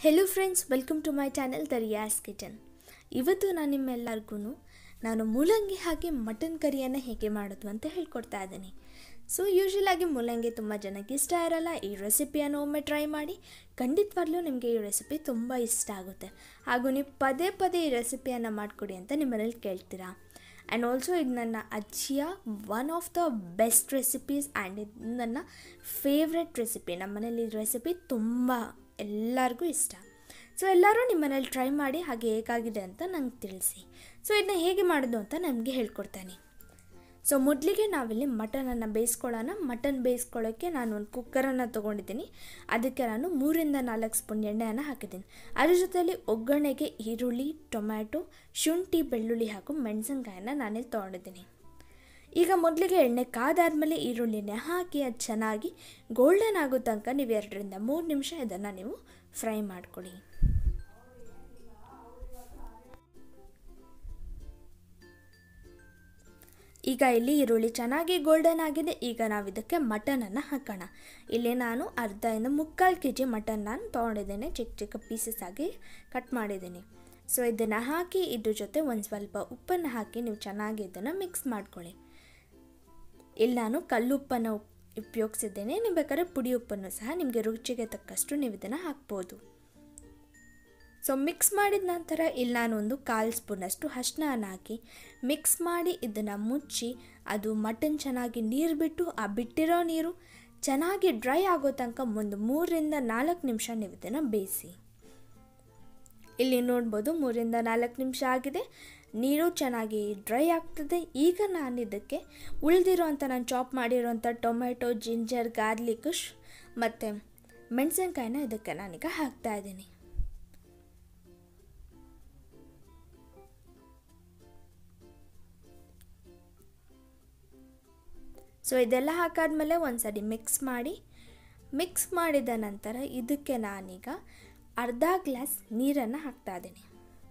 hello friends welcome to my channel the Riya's kitchen ಇವತ್ತು ನಾನು ನಿಮ್ಮೆಲ್ಲರಿಗೂ ನಾನು ಮೂಲಂಗಿ ಹಾಕಿ ಮಟನ್ ಕರಿಯನ್ನು ಹೇಗೆ ಮಾಡೋದು ಅಂತ ಹೇಳ್ಕೊಡ್ತಾ ಇದ್ದೀನಿ ಸೊ ಯೂಶ್ವಲಾಗಿ ಮೂಲಂಗಿ ತುಂಬ ಜನಕ್ಕೆ ಇಷ್ಟ ಇರಲ್ಲ ಈ ರೆಸಿಪಿಯನ್ನು ಒಮ್ಮೆ ಟ್ರೈ ಮಾಡಿ ಖಂಡಿತವಾಗ್ಲೂ ನಿಮಗೆ ಈ ರೆಸಿಪಿ ತುಂಬ ಇಷ್ಟ ಆಗುತ್ತೆ ಹಾಗೂ ನೀವು ಪದೇ ಪದೇ ಈ ರೆಸಿಪಿಯನ್ನು ಮಾಡಿಕೊಡಿ ಅಂತ ನಿಮ್ಮನೇಲಿ ಕೇಳ್ತೀರಾ ಆ್ಯಂಡ್ ಆಲ್ಸೋ ಇದು ನನ್ನ ಅಜ್ಜಿಯ one of the best recipes and ಇದು ನನ್ನ ಫೇವ್ರೆಟ್ ರೆಸಿಪಿ ನಮ್ಮ ಮನೇಲಿ ಈ ರೆಸಿಪಿ ತುಂಬ ಎಲ್ಲರಿಗೂ ಇಷ್ಟ ಸೊ ಎಲ್ಲರೂ ನಿಮ್ಮ ಮನೇಲಿ ಟ್ರೈ ಮಾಡಿ ಹಾಗೆ ಹೇಗಾಗಿದೆ ಅಂತ ನಂಗೆ ತಿಳಿಸಿ ಸೊ ಇದನ್ನ ಹೇಗೆ ಮಾಡೋದು ಅಂತ ನನಗೆ ಹೇಳ್ಕೊಡ್ತಾನೆ ಸೊ ಮೊದಲಿಗೆ ನಾವಿಲ್ಲಿ ಮಟನನ್ನು ಬೇಯಿಸ್ಕೊಳ್ಳೋಣ ಮಟನ್ ಬೇಯಿಸ್ಕೊಳ್ಳೋಕ್ಕೆ ನಾನು ಒಂದು ಕುಕ್ಕರನ್ನು ತೊಗೊಂಡಿದ್ದೀನಿ ಅದಕ್ಕೆ ನಾನು ಮೂರಿಂದ ನಾಲ್ಕು ಸ್ಪೂನ್ ಎಣ್ಣೆಯನ್ನು ಹಾಕಿದ್ದೀನಿ ಅದ್ರ ಜೊತೆಯಲ್ಲಿ ಒಗ್ಗರಣೆಗೆ ಈರುಳ್ಳಿ ಟೊಮ್ಯಾಟೊ ಶುಂಠಿ ಬೆಳ್ಳುಳ್ಳಿ ಹಾಗೂ ಮೆಣಸಿನ್ಕಾಯನ್ನ ನಾನಿಲ್ಲಿ ತೊಗೊಂಡಿದ್ದೀನಿ ಈಗ ಮೊದಲಿಗೆ ಎಣ್ಣೆ ಕಾದಾದ್ಮೇಲೆ ಈರುಳ್ಳಿನೇ ಹಾಕಿ ಅದು ಚೆನ್ನಾಗಿ ಗೋಲ್ಡನ್ ಆಗೋ ತನಕ ನೀವು ಎರಡರಿಂದ ಮೂರು ನಿಮಿಷ ಇದನ್ನು ನೀವು ಫ್ರೈ ಮಾಡ್ಕೊಳ್ಳಿ ಈಗ ಇಲ್ಲಿ ಈರುಳ್ಳಿ ಚೆನ್ನಾಗಿ ಗೋಲ್ಡನ್ ಆಗಿದೆ ಈಗ ನಾವು ಇದಕ್ಕೆ ಮಟನನ್ನು ಹಾಕೋಣ ಇಲ್ಲಿ ನಾನು ಅರ್ಧದಿಂದ ಮುಕ್ಕಾಲು ಕೆ ಜಿ ಮಟನ್ ನಾನು ತೊಗೊಂಡಿದ್ದೇನೆ ಚಿಕ್ಕ ಚಿಕ್ಕ ಪೀಸಸ್ ಆಗಿ ಕಟ್ ಮಾಡಿದ್ದೀನಿ ಸೊ ಇದನ್ನು ಹಾಕಿ ಇದ್ರ ಜೊತೆ ಒಂದು ಸ್ವಲ್ಪ ಉಪ್ಪನ್ನು ಹಾಕಿ ನೀವು ಚೆನ್ನಾಗಿ ಇದನ್ನು ಮಿಕ್ಸ್ ಮಾಡ್ಕೊಳ್ಳಿ ಇಲ್ಲಿ ನಾನು ಕಲ್ಲುಪ್ಪನ್ನು ಉಪಯೋಗಿಸಿದ್ದೇನೆ ನೀವು ಬೇಕಾದ್ರೆ ಪುಡಿ ಉಪ್ಪನ್ನು ಸಹ ನಿಮಗೆ ರುಚಿಗೆ ತಕ್ಕಷ್ಟು ನೀವು ಇದನ್ನು ಹಾಕ್ಬೋದು ಸೊ ಮಿಕ್ಸ್ ಮಾಡಿದ ನಂತರ ಇಲ್ಲಿ ನಾನು ಒಂದು ಕಾಲು ಸ್ಪೂನಷ್ಟು ಅರ್ಶಿನ ಹಾಕಿ ಮಿಕ್ಸ್ ಮಾಡಿ ಇದನ್ನು ಮುಚ್ಚಿ ಅದು ಮಟನ್ ಚೆನ್ನಾಗಿ ನೀರು ಬಿಟ್ಟು ಆ ಬಿಟ್ಟಿರೋ ನೀರು ಚೆನ್ನಾಗಿ ಡ್ರೈ ಆಗೋ ತನಕ ಒಂದು ಮೂರರಿಂದ ನಾಲ್ಕು ನಿಮಿಷ ನೀವು ಇದನ್ನು ಬೇಯಿಸಿ ಇಲ್ಲಿ ನೋಡ್ಬೋದು ಮೂರಿಂದ ನಾಲ್ಕು ನಿಮಿಷ ಆಗಿದೆ ನೀರು ಚೆನ್ನಾಗಿ ಡ್ರೈ ಆಗ್ತದೆ ಈಗ ನಾನು ಇದಕ್ಕೆ ಉಳಿದಿರೋಂಥ ನಾನು ಚಾಪ್ ಮಾಡಿರೋಂಥ ಟೊಮೆಟೊ ಜಿಂಜರ್ ಗಾರ್ಲಿಕ್ ಮತ್ತು ಮೆಣಸಿನ್ಕಾಯಿನ ಇದಕ್ಕೆ ನಾನೀಗ ಹಾಕ್ತಾ ಇದ್ದೀನಿ ಸೊ ಇದೆಲ್ಲ ಹಾಕಾದ್ಮೇಲೆ ಒಂದ್ಸರಿ ಮಿಕ್ಸ್ ಮಾಡಿ ಮಿಕ್ಸ್ ಮಾಡಿದ ನಂತರ ಇದಕ್ಕೆ ನಾನೀಗ ಅರ್ಧ ಗ್ಲಾಸ್ ನೀರನ್ನು ಹಾಕ್ತಾ ಇದ್ದೀನಿ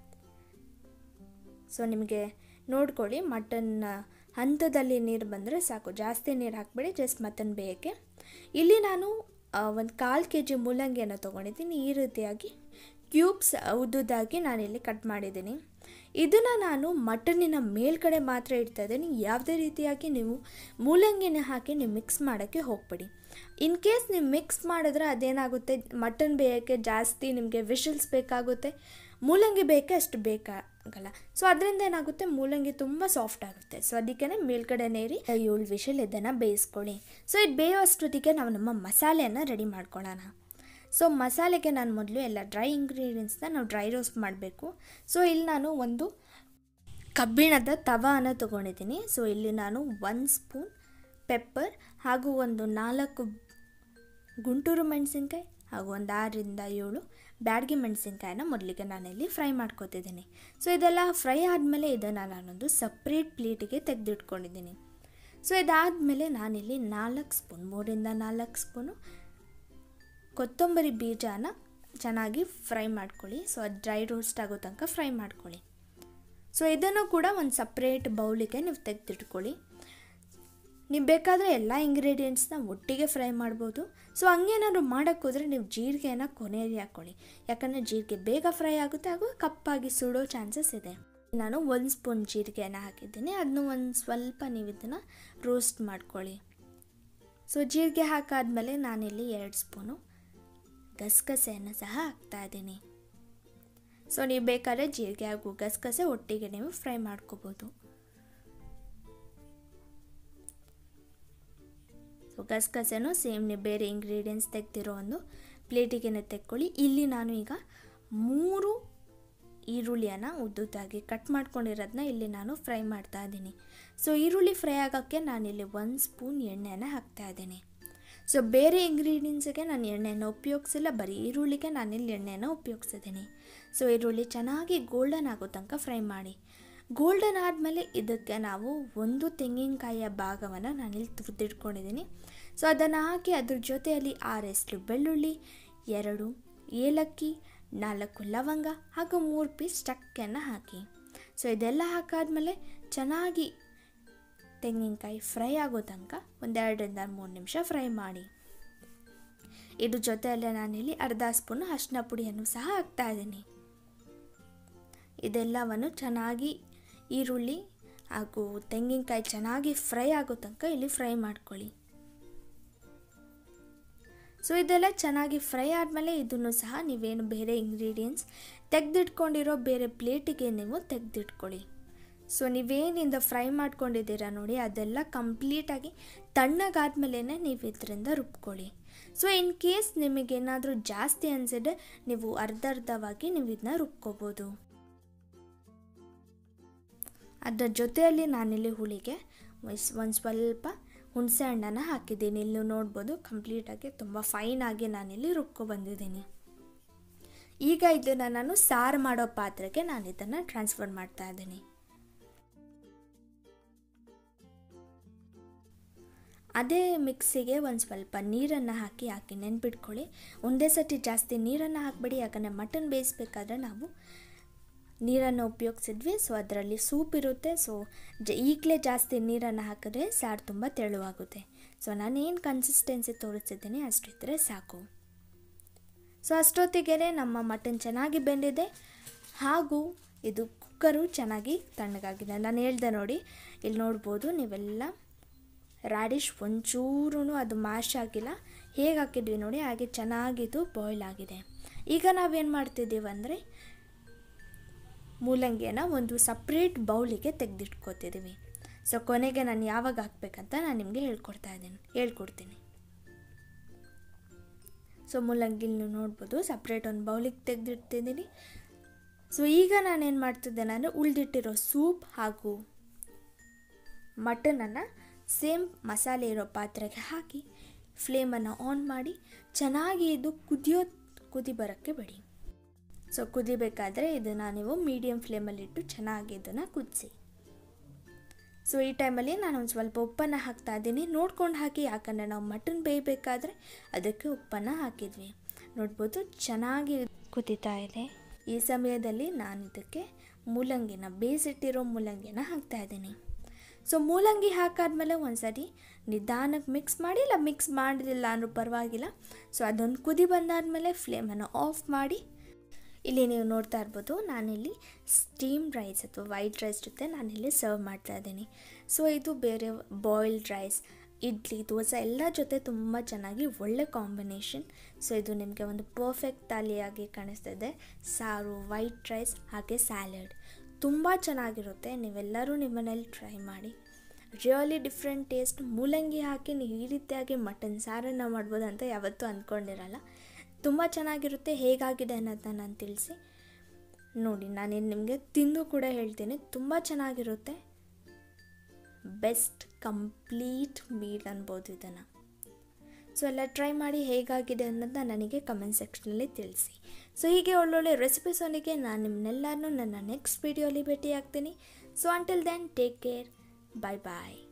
ಸೊ ನಿಮಗೆ ನೋಡ್ಕೊಳ್ಳಿ ಮಟನ್ ಹಂತದಲ್ಲಿ ನೀರು ಬಂದರೆ ಸಾಕು ಜಾಸ್ತಿ ನೀರು ಹಾಕ್ಬೇಡಿ ಜಸ್ಟ್ ಮಟನ್ ಬೇಯಕ್ಕೆ ಇಲ್ಲಿ ನಾನು ಒಂದು ಕಾಲು ಕೆ ಜಿ ಮೂಲಂಗಿಯನ್ನು ತೊಗೊಂಡಿದ್ದೀನಿ ಈ ರೀತಿಯಾಗಿ ಕ್ಯೂಬ್ಸ್ ಉದ್ದುದಾಗಿ ನಾನಿಲ್ಲಿ ಕಟ್ ಮಾಡಿದ್ದೀನಿ ಇದನ್ನು ನಾನು ಮಟನ್ನಿನ ಮೇಲ್ಗಡೆ ಮಾತ್ರ ಇಡ್ತಾ ಇದ್ದೀನಿ ಯಾವುದೇ ರೀತಿಯಾಗಿ ನೀವು ಮೂಲಂಗಿನ ಹಾಕಿ ನೀವು ಮಿಕ್ಸ್ ಮಾಡೋಕ್ಕೆ ಹೋಗ್ಬೇಡಿ ಇನ್ ಕೇಸ್ ನೀವು ಮಿಕ್ಸ್ ಮಾಡಿದ್ರೆ ಅದೇನಾಗುತ್ತೆ ಮಟನ್ ಬೇಯೋಕ್ಕೆ ಜಾಸ್ತಿ ನಿಮಗೆ ವಿಷಲ್ಸ್ ಬೇಕಾಗುತ್ತೆ ಮೂಲಂಗಿ ಬೇಕೆ ಅಷ್ಟು ಬೇಕಾಗಲ್ಲ ಸೊ ಅದರಿಂದ ಏನಾಗುತ್ತೆ ಮೂಲಂಗಿ ತುಂಬ ಸಾಫ್ಟ್ ಆಗುತ್ತೆ ಸೊ ಅದಕ್ಕೆ ಮೇಲ್ಗಡೆ ನೇರಿ ಏಳು ವಿಷಲ್ ಇದನ್ನು ಬೇಯಿಸ್ಕೊಳ್ಳಿ ಸೊ ಇದು ಬೇಯೋ ಅಷ್ಟೊತ್ತಿಗೆ ನಾವು ನಮ್ಮ ಮಸಾಲೆಯನ್ನು ರೆಡಿ ಮಾಡ್ಕೊಳ್ಳೋಣ ಸೊ ಮಸಾಲೆಗೆ ನಾನು ಮೊದಲು ಎಲ್ಲ ಡ್ರೈ ಇಂಗ್ರೀಡಿಯೆಂಟ್ಸ್ನ ನಾವು ಡ್ರೈ ರೋಸ್ಟ್ ಮಾಡಬೇಕು ಸೊ ಇಲ್ಲಿ ನಾನು ಒಂದು ಕಬ್ಬಿಣದ ತವಾನ ತೊಗೊಂಡಿದ್ದೀನಿ ಸೊ ಇಲ್ಲಿ ನಾನು ಒಂದು ಸ್ಪೂನ್ ಪೆಪ್ಪರ್ ಹಾಗೂ ಒಂದು ನಾಲ್ಕು ಗುಂಟೂರು ಮೆಣಸಿನ್ಕಾಯಿ ಹಾಗೂ ಒಂದು ಆರರಿಂದ ಏಳು ಬ್ಯಾಡಗಿ ಮೆಣಸಿನ್ಕಾಯಿನ ಮೊದಲಿಗೆ ನಾನಿಲ್ಲಿ ಫ್ರೈ ಮಾಡ್ಕೊತಿದ್ದೀನಿ ಸೊ ಇದೆಲ್ಲ ಫ್ರೈ ಆದಮೇಲೆ ಇದನ್ನು ನಾನೊಂದು ಸಪ್ರೇಟ್ ಪ್ಲೇಟಿಗೆ ತೆಗೆದಿಟ್ಕೊಂಡಿದ್ದೀನಿ ಸೊ ಇದಾದಮೇಲೆ ನಾನಿಲ್ಲಿ ನಾಲ್ಕು ಸ್ಪೂನ್ ಮೂರಿಂದ ನಾಲ್ಕು ಸ್ಪೂನು ಕೊತ್ತಂಬರಿ ಬೀಜನ ಚೆನ್ನಾಗಿ ಫ್ರೈ ಮಾಡ್ಕೊಳ್ಳಿ ಸೊ ಅದು ಡ್ರೈ ರೋಸ್ಟ್ ಆಗೋ ತನಕ ಫ್ರೈ ಮಾಡ್ಕೊಳ್ಳಿ ಸೊ ಇದನ್ನು ಕೂಡ ಒಂದು ಸಪ್ರೇಟ್ ಬೌಲಿಗೆ ನೀವು ತೆಗೆದಿಟ್ಕೊಳ್ಳಿ ನೀವು ಬೇಕಾದರೆ ಎಲ್ಲ ಇಂಗ್ರೀಡಿಯೆಂಟ್ಸ್ನ ಒಟ್ಟಿಗೆ ಫ್ರೈ ಮಾಡ್ಬೋದು ಸೊ ಹಂಗೇನಾದ್ರು ಮಾಡೋಕ್ಕೆ ಹೋದರೆ ನೀವು ಜೀರಿಗೆನ ಕೊನೆಯಲ್ಲಿ ಹಾಕ್ಕೊಳ್ಳಿ ಯಾಕಂದರೆ ಜೀರಿಗೆ ಬೇಗ ಫ್ರೈ ಆಗುತ್ತೆ ಹಾಗೂ ಕಪ್ಪಾಗಿ ಸುಡೋ ಚಾನ್ಸಸ್ ಇದೆ ನಾನು ಒಂದು ಸ್ಪೂನ್ ಜೀರಿಗೆಯನ್ನು ಹಾಕಿದ್ದೀನಿ ಅದನ್ನು ಒಂದು ಸ್ವಲ್ಪ ನೀವು ಇದನ್ನು ರೋಸ್ಟ್ ಮಾಡ್ಕೊಳ್ಳಿ ಸೊ ಜೀರಿಗೆ ಹಾಕಾದ್ಮೇಲೆ ನಾನಿಲ್ಲಿ ಎರಡು ಸ್ಪೂನು ಗಸಗಸೆಯನ್ನು ಸಹ ಹಾಕ್ತಾ ಇದ್ದೀನಿ ಸೊ ನೀವು ಬೇಕಾದ್ರೆ ಜೀರಿಗೆ ಹಾಗೂ ಗಸಗಸೆ ಒಟ್ಟಿಗೆ ನೀವು ಫ್ರೈ ಮಾಡ್ಕೋಬೋದು ಸೊ ಗಸಗಸೆನೂ ಸೇಮ್ ನೀವು ಬೇರೆ ಇಂಗ್ರೀಡಿಯೆಂಟ್ಸ್ ತೆಗ್ದಿರೋ ಒಂದು ಪ್ಲೇಟಿಗೆ ತೆಕ್ಕೊಳ್ಳಿ ಇಲ್ಲಿ ನಾನು ಈಗ ಮೂರು ಈರುಳ್ಳಿಯನ್ನು ಉದ್ದುದ್ದಾಗಿ ಕಟ್ ಮಾಡ್ಕೊಂಡಿರೋದನ್ನ ಇಲ್ಲಿ ನಾನು ಫ್ರೈ ಮಾಡ್ತಾ ಇದ್ದೀನಿ ಸೊ ಈರುಳ್ಳಿ ಫ್ರೈ ಆಗೋಕ್ಕೆ ನಾನಿಲ್ಲಿ ಒಂದು ಸ್ಪೂನ್ ಎಣ್ಣೆನ ಹಾಕ್ತಾ ಇದ್ದೀನಿ ಸೊ ಬೇರೆ ಇಂಗ್ರೀಡಿಯೆಂಟ್ಸಿಗೆ ನಾನು ಎಣ್ಣೆನ ಉಪಯೋಗಿಸಿಲ್ಲ ಬರೀ ಈರುಳ್ಳಿಗೆ ನಾನಿಲ್ಲಿ ಎಣ್ಣೆನ ಉಪಯೋಗಿಸಿದ್ದೀನಿ ಸೊ ಈರುಳ್ಳಿ ಚೆನ್ನಾಗಿ ಗೋಲ್ಡನ್ ಆಗೋ ತನಕ ಫ್ರೈ ಮಾಡಿ ಗೋಲ್ಡನ್ ಆದಮೇಲೆ ಇದಕ್ಕೆ ನಾವು ಒಂದು ತೆಂಗಿನಕಾಯಿಯ ಭಾಗವನ್ನು ನಾನಿಲ್ಲಿ ತುರಿದಿಟ್ಕೊಂಡಿದ್ದೀನಿ ಸೊ ಅದನ್ನು ಹಾಕಿ ಅದ್ರ ಜೊತೆಯಲ್ಲಿ ಆರೆಸ್ಲು ಬೆಳ್ಳುಳ್ಳಿ ಎರಡು ಏಲಕ್ಕಿ ನಾಲ್ಕು ಲವಂಗ ಹಾಗೂ ಮೂರು ಪೀಸ್ ಚಕ್ಕೆಯನ್ನು ಹಾಕಿ ಸೊ ಇದೆಲ್ಲ ಹಾಕಾದ್ಮೇಲೆ ಚೆನ್ನಾಗಿ ತೆಂಗಿನಕಾಯಿ ಫ್ರೈ ಆಗೋ ತನಕ ಒಂದೆರಡರಿಂದ ಮೂರು ನಿಮಿಷ ಫ್ರೈ ಮಾಡಿ ಇದ್ರ ಜೊತೆಯಲ್ಲೇ ನಾನಿಲ್ಲಿ ಅರ್ಧ ಸ್ಪೂನು ಅರಿಶಿನ ಪುಡಿಯನ್ನು ಸಹ ಹಾಕ್ತಾ ಇದ್ದೀನಿ ಇದೆಲ್ಲವನ್ನು ಚೆನ್ನಾಗಿ ಈರುಳ್ಳಿ ಹಾಗೂ ತೆಂಗಿನಕಾಯಿ ಚೆನ್ನಾಗಿ ಫ್ರೈ ಆಗೋ ತನಕ ಇಲ್ಲಿ ಫ್ರೈ ಮಾಡ್ಕೊಳ್ಳಿ ಸೊ ಇದೆಲ್ಲ ಚೆನ್ನಾಗಿ ಫ್ರೈ ಆದಮೇಲೆ ಇದನ್ನು ಸಹ ನೀವೇನು ಬೇರೆ ಇಂಗ್ರೀಡಿಯೆಂಟ್ಸ್ ತೆಗೆದಿಟ್ಕೊಂಡಿರೋ ಬೇರೆ ಪ್ಲೇಟಿಗೆ ನೀವು ತೆಗೆದಿಟ್ಕೊಳ್ಳಿ ಸೊ ನೀವೇನಿಂದ ಫ್ರೈ ಮಾಡ್ಕೊಂಡಿದ್ದೀರಾ ನೋಡಿ ಅದೆಲ್ಲ ಕಂಪ್ಲೀಟಾಗಿ ತಣ್ಣಗಾದ್ಮೇಲೆ ನೀವು ಇದರಿಂದ ರುಬ್ಕೊಳ್ಳಿ ಸೊ ಇನ್ ಕೇಸ್ ನಿಮಗೇನಾದರೂ ಜಾಸ್ತಿ ಅನಿಸಿದ್ರೆ ನೀವು ಅರ್ಧ ಅರ್ಧವಾಗಿ ನೀವು ಇದನ್ನ ರುಬ್ಕೋಬೋದು ಅದರ ಜೊತೆಯಲ್ಲಿ ನಾನಿಲ್ಲಿ ಹುಳಿಗೆ ಒಂದು ಸ್ವಲ್ಪ ಹುಣಸೆ ಹಣ್ಣನ್ನು ಹಾಕಿದ್ದೀನಿ ಇಲ್ಲಿ ನೋಡ್ಬೋದು ಕಂಪ್ಲೀಟಾಗಿ ತುಂಬ ಫೈನಾಗಿ ನಾನಿಲ್ಲಿ ರುಬ್ಕೊ ಬಂದಿದ್ದೀನಿ ಈಗ ಇದನ್ನು ನಾನು ಸಾರು ಮಾಡೋ ಪಾತ್ರೆಗೆ ನಾನು ಇದನ್ನು ಟ್ರಾನ್ಸ್ಫರ್ ಮಾಡ್ತಾ ಇದ್ದೀನಿ ಅದೇ ಮಿಕ್ಸಿಗೆ ಒಂದು ಸ್ವಲ್ಪ ನೀರನ್ನು ಹಾಕಿ ಹಾಕಿ ನೆನ್ಪಿಟ್ಕೊಳ್ಳಿ ಒಂದೇ ಸತಿ ಜಾಸ್ತಿ ನೀರನ್ನು ಹಾಕಬೇಡಿ ಯಾಕಂದರೆ ಮಟನ್ ಬೇಯಿಸ್ಬೇಕಾದ್ರೆ ನಾವು ನೀರನ್ನು ಉಪಯೋಗಿಸಿದ್ವಿ ಸೊ ಅದರಲ್ಲಿ ಸೂಪ್ ಇರುತ್ತೆ ಸೊ ಜ ಈಗಲೇ ಜಾಸ್ತಿ ನೀರನ್ನು ಹಾಕಿದ್ರೆ ಸಾರು ತುಂಬ ತೆಳುವಾಗುತ್ತೆ ಸೊ ನಾನೇನು ಕನ್ಸಿಸ್ಟೆನ್ಸಿ ತೋರಿಸ್ತಿದ್ದೀನಿ ಅಷ್ಟಿದ್ರೆ ಸಾಕು ಸೊ ಅಷ್ಟೊತ್ತಿಗೆ ನಮ್ಮ ಮಟನ್ ಚೆನ್ನಾಗಿ ಬೆಂದಿದೆ ಹಾಗೂ ಇದು ಕುಕ್ಕರು ಚೆನ್ನಾಗಿ ತಣ್ಣಗಾಗಿದೆ ನಾನು ಹೇಳ್ದೆ ನೋಡಿ ಇಲ್ಲಿ ನೋಡ್ಬೋದು ನೀವೆಲ್ಲ ರಾಡಿಶ್ ಒಂಚೂರು ಅದು ಮ್ಯಾಶ್ ಆಗಿಲ್ಲ ಹೇಗೆ ಹಾಕಿದ್ವಿ ನೋಡಿ ಹಾಗೆ ಚೆನ್ನಾಗಿದ್ದು ಬಾಯ್ಲ್ ಆಗಿದೆ ಈಗ ನಾವೇನು ಮಾಡ್ತಿದ್ದೀವಿ ಅಂದರೆ ಮೂಲಂಗಿಯನ್ನು ಒಂದು ಸಪ್ರೇಟ್ ಬೌಲಿಗೆ ತೆಗೆದಿಟ್ಕೋತಿದ್ದೀವಿ ಸೊ ಕೊನೆಗೆ ನಾನು ಯಾವಾಗ ಹಾಕ್ಬೇಕಂತ ನಾನು ನಿಮಗೆ ಹೇಳ್ಕೊಡ್ತಾ ಇದ್ದೀನಿ ಹೇಳ್ಕೊಡ್ತೀನಿ ಸೊ ಮೂಲಂಗಿ ನೀವು ನೋಡ್ಬೋದು ಸಪ್ರೇಟ್ ಒಂದು ಬೌಲಿಗೆ ತೆಗೆದಿಡ್ತಿದ್ದೀನಿ ಸೊ ಈಗ ನಾನೇನು ಮಾಡ್ತಿದ್ದೇನೆ ಅಂದರೆ ಉಳಿದಿಟ್ಟಿರೋ ಸೂಪ್ ಹಾಗೂ ಮಟನನ್ನು ಸೇಮ್ ಮಸಾಲೆ ಇರೋ ಪಾತ್ರೆಗೆ ಹಾಕಿ ಫ್ಲೇಮನ್ನು ಆನ್ ಮಾಡಿ ಚೆನ್ನಾಗಿ ಇದು ಕುದಿಯೋ ಕುದಿ ಬರೋಕ್ಕೆ ಬಿಡಿ ಸೊ ಕುದಿಬೇಕಾದ್ರೆ ಇದನ್ನು ನೀವು ಮೀಡಿಯಮ್ ಫ್ಲೇಮಲ್ಲಿಟ್ಟು ಚೆನ್ನಾಗಿ ಇದನ್ನು ಕುದಿಸಿ ಸೊ ಈ ಟೈಮಲ್ಲಿ ನಾನು ಒಂದು ಸ್ವಲ್ಪ ಉಪ್ಪನ್ನು ಹಾಕ್ತಾ ಇದ್ದೀನಿ ನೋಡ್ಕೊಂಡು ಹಾಕಿ ಯಾಕಂದರೆ ನಾವು ಮಟನ್ ಬೇಯಬೇಕಾದ್ರೆ ಅದಕ್ಕೆ ಉಪ್ಪನ್ನು ಹಾಕಿದ್ವಿ ನೋಡ್ಬೋದು ಚೆನ್ನಾಗಿ ಕುದೀತಾ ಇದೆ ಈ ಸಮಯದಲ್ಲಿ ನಾನು ಇದಕ್ಕೆ ಮೂಲಂಗಿನ ಬೇಯಿಸಿಟ್ಟಿರೋ ಮೂಲಂಗಿನ ಹಾಕ್ತಾ ಇದ್ದೀನಿ ಸೊ ಮೂಲಂಗಿ ಹಾಕಾದ್ಮೇಲೆ ಒಂದ್ಸರಿ ನಿಧಾನಕ್ಕೆ ಮಿಕ್ಸ್ ಮಾಡಿ ಇಲ್ಲ ಮಿಕ್ಸ್ ಮಾಡಲಿಲ್ಲ ಅಂದ್ರೂ ಪರವಾಗಿಲ್ಲ ಸೊ ಅದೊಂದು ಕುದಿ ಬಂದಾದಮೇಲೆ ಫ್ಲೇಮನ್ನು ಆಫ್ ಮಾಡಿ ಇಲ್ಲಿ ನೀವು ನೋಡ್ತಾ ಇರ್ಬೋದು ನಾನಿಲ್ಲಿ ಸ್ಟೀಮ್ ರೈಸ್ ಅಥವಾ ವೈಟ್ ರೈಸ್ ಜೊತೆ ನಾನಿಲ್ಲಿ ಸರ್ವ್ ಮಾಡ್ತಾ ಇದ್ದೀನಿ ಸೊ ಇದು ಬೇರೆ ಬಾಯ್ಲ್ಡ್ ರೈಸ್ ಇಡ್ಲಿ ದೋಸೆ ಎಲ್ಲ ಜೊತೆ ತುಂಬ ಚೆನ್ನಾಗಿ ಒಳ್ಳೆ ಕಾಂಬಿನೇಷನ್ ಸೊ ಇದು ನಿಮಗೆ ಒಂದು ಪರ್ಫೆಕ್ಟ್ ತಾಲಿಯಾಗಿ ಕಾಣಿಸ್ತಿದೆ ಸಾರು ವೈಟ್ ರೈಸ್ ಹಾಗೆ ಸ್ಯಾಲಡ್ ತುಂಬ ಚೆನ್ನಾಗಿರುತ್ತೆ ನೀವೆಲ್ಲರೂ ನಿಮ್ಮ ಮನೇಲಿ ಟ್ರೈ ಮಾಡಿ ರಿಯಲಿ ಡಿಫ್ರೆಂಟ್ ಟೇಸ್ಟ್ ಮೂಲಂಗಿ ಹಾಕಿ ನೀವು ಈ ರೀತಿಯಾಗಿ ಮಟನ್ ಸಾರನ್ನು ಮಾಡ್ಬೋದು ಅಂತ ಯಾವತ್ತೂ ಅಂದ್ಕೊಂಡಿರಲ್ಲ ತುಂಬ ಚೆನ್ನಾಗಿರುತ್ತೆ ಹೇಗಾಗಿದೆ ಅನ್ನೋದನ್ನ ನಾನು ತಿಳಿಸಿ ನೋಡಿ ನಾನೇನು ನಿಮಗೆ ತಿಂದು ಕೂಡ ಹೇಳ್ತೀನಿ ತುಂಬ ಚೆನ್ನಾಗಿರುತ್ತೆ ಬೆಸ್ಟ್ ಕಂಪ್ಲೀಟ್ ಮೀಲ್ ಅನ್ಬೋದು ಇದನ್ನು ಸೊ ಎಲ್ಲ ಟ್ರೈ ಮಾಡಿ ಹೇಗಾಗಿದೆ ಅನ್ನೋದನ್ನ ನನಗೆ ಕಮೆಂಟ್ ಸೆಕ್ಷನಲ್ಲಿ ತಿಳಿಸಿ ಸೊ ಹೀಗೆ ಒಳ್ಳೊಳ್ಳೆ ರೆಸಿಪೀಸೊಂದಿಗೆ ನಾನು ನಿಮ್ಮನ್ನೆಲ್ಲರನ್ನೂ ನನ್ನ ನೆಕ್ಸ್ಟ್ ವೀಡಿಯೋಲಿ ಭೇಟಿ ಆಗ್ತೀನಿ so until then take care bye ಬಾಯ್